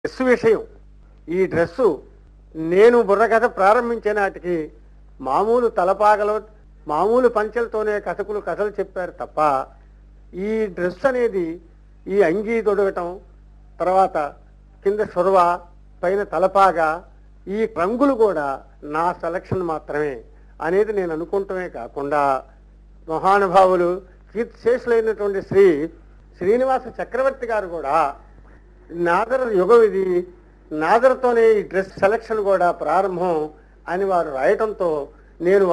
dress విషయం ఈ dress నేను బుర్రకథ ప్రారంభించే నాటికి మామూలు తలపాగలో మామూలు పంచెలతోనే కథకులు కథలు చెప్పారు తప్ప ఈ డ్రెస్ అనేది ఈ అంగీ తొడగటం తర్వాత కింద షొరవ పైన తలపాగా ఈ రంగులు కూడా నా సెలక్షన్ మాత్రమే అనేది నేను అనుకుంటమే కాకుండా మహానుభావులు కీర్తిశేషులైనటువంటి శ్రీ శ్రీనివాస చక్రవర్తి గారు కూడా నాదర యుగం ఇది నాదరతోనే ఈ డ్రెస్ సెలక్షన్ కూడా ప్రారంభం అని వారు రాయటంతో నేను